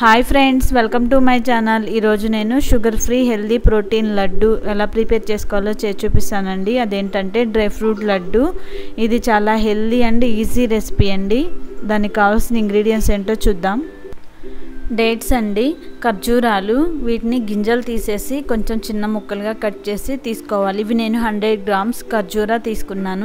hi friends welcome to my channel ఈరోజు నేను sugar free healthy protein laddu ఎలా prepare చేసుకోవాలో చేసి చూపిస్తానండి అదేంటంటే డ్రై ఫ్రూట్ లడ్డు ఇది చాలా హెల్దీ అండ్ ఈజీ రెసిపీ అండి దానికి కావాల్సిన ఇంగ్రీడియంట్స్ ఏంటో చూద్దాం డేట్స్ అండి ఖర్జూరాలు వీటిని గింజలు తీసేసి కొంచెం చిన్న ముక్కలుగా కట్ చేసి తీసుకోవాలి ఇవి నేను హండ్రెడ్ గ్రామ్స్ ఖర్జూరా తీసుకున్నాను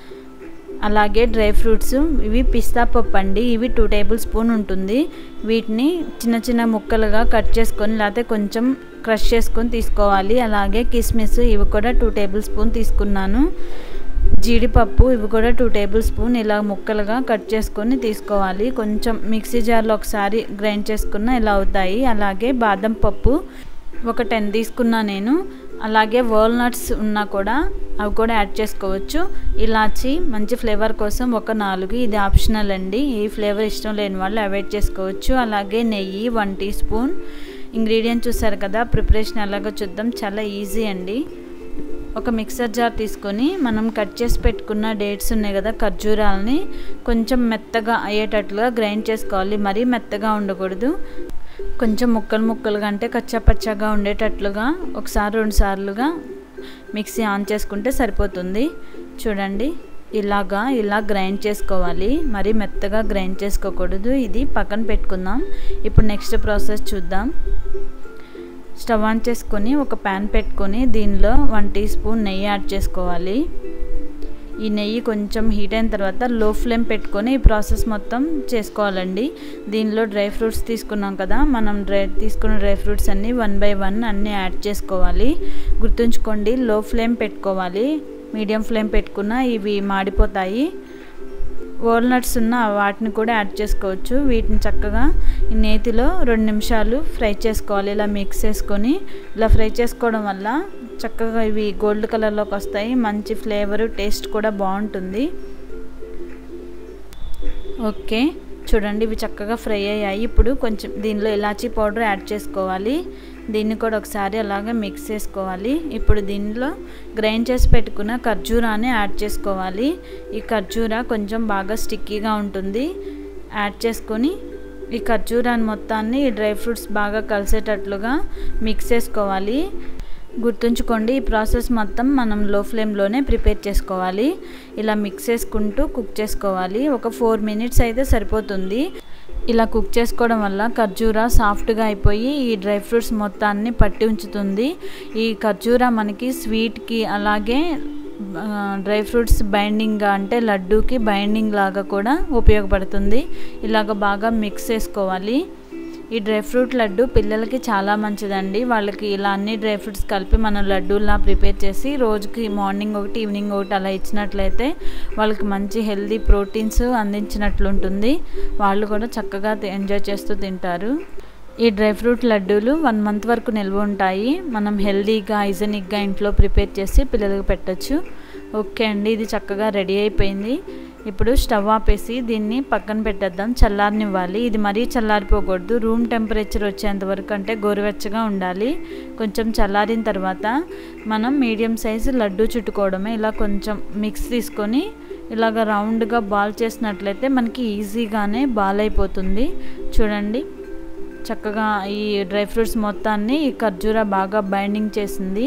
అలాగే డ్రై ఫ్రూట్స్ ఇవి పిస్తా పప్పు అండి ఇవి టూ టేబుల్ స్పూన్ ఉంటుంది వీటిని చిన్న చిన్న ముక్కలుగా కట్ చేసుకొని లేకపోతే కొంచెం క్రష్ చేసుకొని తీసుకోవాలి అలాగే కిస్మిస్ ఇవి కూడా టూ టేబుల్ స్పూన్ తీసుకున్నాను జీడిపప్పు ఇవి కూడా టూ టేబుల్ స్పూన్ ఇలా ముక్కలుగా కట్ చేసుకొని తీసుకోవాలి కొంచెం మిక్సీ జార్లో ఒకసారి గ్రైండ్ చేసుకున్న ఇలా అవుతాయి అలాగే బాదం పప్పు ఒక టెన్ తీసుకున్నా నేను అలాగే వాల్నట్స్ ఉన్నా కూడా అవి కూడా యాడ్ చేసుకోవచ్చు ఇలాచి మంచి ఫ్లేవర్ కోసం ఒక నాలుగు ఇది ఆప్షనల్ అండి ఈ ఫ్లేవర్ ఇష్టం లేని వాళ్ళు అవాయిడ్ చేసుకోవచ్చు అలాగే నెయ్యి వన్ టీ స్పూన్ ఇంగ్రీడియంట్ చూసారు కదా ప్రిపరేషన్ ఎలాగో చూద్దాం చాలా ఈజీ అండి ఒక మిక్సర్ జార్ తీసుకొని మనం కట్ చేసి పెట్టుకున్న డేట్స్ ఉన్నాయి కదా ఖర్జూరాలని కొంచెం మెత్తగా అయ్యేటట్లుగా గ్రైండ్ చేసుకోవాలి మరీ మెత్తగా ఉండకూడదు కొంచెం ముక్కలు ముక్కలుగా అంటే కచ్చాపచ్చాగా ఉండేటట్లుగా ఒకసారి రెండు సార్లుగా మిక్సీ ఆన్ చేసుకుంటే సరిపోతుంది చూడండి ఇలాగా ఇలా గ్రైండ్ చేసుకోవాలి మరి మెత్తగా గ్రైండ్ చేసుకోకూడదు ఇది పక్కన పెట్టుకుందాం ఇప్పుడు నెక్స్ట్ ప్రాసెస్ చూద్దాం స్టవ్ ఆన్ చేసుకొని ఒక ప్యాన్ పెట్టుకొని దీనిలో వన్ టీ స్పూన్ నెయ్యి యాడ్ చేసుకోవాలి ఈ నెయ్యి కొంచెం హీట్ అయిన తర్వాత లో ఫ్లేమ్ పెట్టుకొని ఈ ప్రాసెస్ మొత్తం చేసుకోవాలండి దీనిలో డ్రై ఫ్రూట్స్ తీసుకున్నాం కదా మనం డ్రై తీసుకున్న డ్రై ఫ్రూట్స్ అన్నీ వన్ బై వన్ అన్నీ యాడ్ చేసుకోవాలి గుర్తుంచుకోండి లో ఫ్లేమ్ పెట్టుకోవాలి మీడియం ఫ్లేమ్ పెట్టుకున్న ఇవి మాడిపోతాయి వాల్నట్స్ ఉన్న వాటిని కూడా యాడ్ చేసుకోవచ్చు వీటిని చక్కగా ఈ నేతిలో రెండు నిమిషాలు ఫ్రై చేసుకోవాలి ఇలా మిక్స్ చేసుకొని ఇలా ఫ్రై చేసుకోవడం వల్ల చక్కగా ఇవి గోల్డ్ కలర్లోకి వస్తాయి మంచి ఫ్లేవరు టేస్ట్ కూడా బాగుంటుంది ఓకే చూడండి ఇవి చక్కగా ఫ్రై అయ్యాయి ఇప్పుడు కొంచెం దీనిలో ఇలాచీ పౌడర్ యాడ్ చేసుకోవాలి దీన్ని కూడా ఒకసారి అలాగే మిక్స్ చేసుకోవాలి ఇప్పుడు దీనిలో గ్రైండ్ చేసి పెట్టుకున్న ఖర్జూరాన్ని యాడ్ చేసుకోవాలి ఈ ఖర్జూరా కొంచెం బాగా స్టిక్కీగా ఉంటుంది యాడ్ చేసుకొని ఈ ఖర్జూరాన్ని మొత్తాన్ని ఈ డ్రై ఫ్రూట్స్ బాగా కలిసేటట్లుగా మిక్స్ చేసుకోవాలి గుర్తుంచుకోండి ఈ ప్రాసెస్ మొత్తం మనం లో ఫ్లేమ్లోనే ప్రిపేర్ చేసుకోవాలి ఇలా మిక్స్ చేసుకుంటూ కుక్ చేసుకోవాలి ఒక ఫోర్ మినిట్స్ అయితే సరిపోతుంది ఇలా కుక్ చేసుకోవడం వల్ల ఖర్జూరా సాఫ్ట్గా అయిపోయి ఈ డ్రై ఫ్రూట్స్ మొత్తాన్ని పట్టి ఉంచుతుంది ఈ ఖర్జూరా మనకి స్వీట్కి అలాగే డ్రై ఫ్రూట్స్ బైండింగ్గా అంటే లడ్డూకి బైండింగ్ లాగా కూడా ఉపయోగపడుతుంది ఇలాగ బాగా మిక్స్ చేసుకోవాలి ఈ డ్రై ఫ్రూట్ లడ్డు పిల్లలకి చాలా మంచిదండి వాళ్ళకి ఇలా అన్ని డ్రై ఫ్రూట్స్ కలిపి మనం లడ్డూలా ప్రిపేర్ చేసి రోజుకి మార్నింగ్ ఒకటి ఈవినింగ్ ఒకటి అలా ఇచ్చినట్లయితే వాళ్ళకి మంచి హెల్దీ ప్రోటీన్స్ అందించినట్లుంటుంది వాళ్ళు కూడా చక్కగా ఎంజాయ్ చేస్తూ తింటారు ఈ డ్రై ఫ్రూట్ లడ్డూలు వన్ మంత్ వరకు నిల్వ ఉంటాయి మనం హెల్దీగా హైజెనిక్గా ఇంట్లో ప్రిపేర్ చేసి పిల్లలకు పెట్టచ్చు ఓకే అండి ఇది చక్కగా రెడీ అయిపోయింది ఇప్పుడు స్టవ్ ఆపేసి దీన్ని పక్కన పెట్టేద్దాం చల్లారనివ్వాలి ఇది మరీ చల్లారిపోకూడదు రూమ్ టెంపరేచర్ వచ్చేంత వరకు అంటే గోరువెచ్చగా ఉండాలి కొంచెం చల్లారిన తర్వాత మనం మీడియం సైజు లడ్డు చుట్టుకోవడమే ఇలా కొంచెం మిక్స్ తీసుకొని ఇలాగ రౌండ్గా బాల్ చేసినట్లయితే మనకి ఈజీగానే బాల్ అయిపోతుంది చూడండి చక్కగా ఈ డ్రై ఫ్రూట్స్ మొత్తాన్ని ఈ ఖర్జూరా బాగా బైండింగ్ చేసింది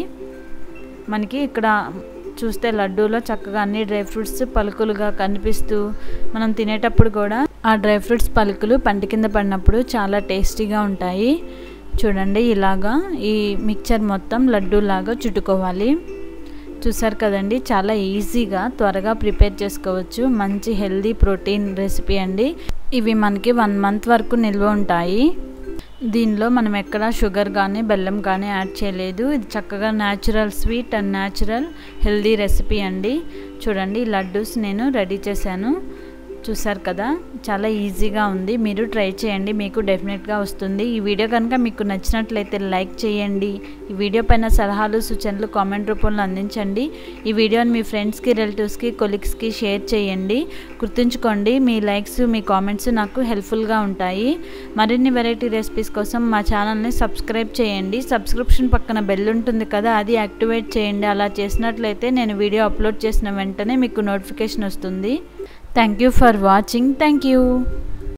మనకి ఇక్కడ చూస్తే లడ్డూలో చక్కగా అన్ని డ్రై ఫ్రూట్స్ పలుకులుగా కనిపిస్తూ మనం తినేటప్పుడు కూడా ఆ డ్రై ఫ్రూట్స్ పలుకులు పంట కింద పడినప్పుడు చాలా టేస్టీగా ఉంటాయి చూడండి ఇలాగా ఈ మిక్చర్ మొత్తం లడ్డూలాగా చుట్టుకోవాలి చూసారు కదండి చాలా ఈజీగా త్వరగా ప్రిపేర్ చేసుకోవచ్చు మంచి హెల్దీ ప్రోటీన్ రెసిపీ అండి ఇవి మనకి వన్ మంత్ వరకు నిల్వ ఉంటాయి దీనిలో మనం ఎక్కడ షుగర్ కానీ బెల్లం కానీ యాడ్ చేయలేదు ఇది చక్కగా natural sweet and natural healthy recipe అండి చూడండి లడ్డూస్ నేను రెడీ చేశాను చూసారు కదా చాలా ఈజీగా ఉంది మీరు ట్రై చేయండి మీకు డెఫినెట్గా వస్తుంది ఈ వీడియో కనుక మీకు నచ్చినట్లయితే లైక్ చేయండి ఈ వీడియో పైన సలహాలు సూచనలు కామెంట్ రూపంలో అందించండి ఈ వీడియోని మీ ఫ్రెండ్స్కి రిలేటివ్స్కి కొలీగ్స్కి షేర్ చేయండి గుర్తుంచుకోండి మీ లైక్స్ మీ కామెంట్స్ నాకు హెల్ప్ఫుల్గా ఉంటాయి మరిన్ని వెరైటీ రెసిపీస్ కోసం మా ఛానల్ని సబ్స్క్రైబ్ చేయండి సబ్స్క్రిప్షన్ పక్కన బెల్ ఉంటుంది కదా అది యాక్టివేట్ చేయండి అలా చేసినట్లయితే నేను వీడియో అప్లోడ్ చేసిన వెంటనే మీకు నోటిఫికేషన్ వస్తుంది thank you for watching thank you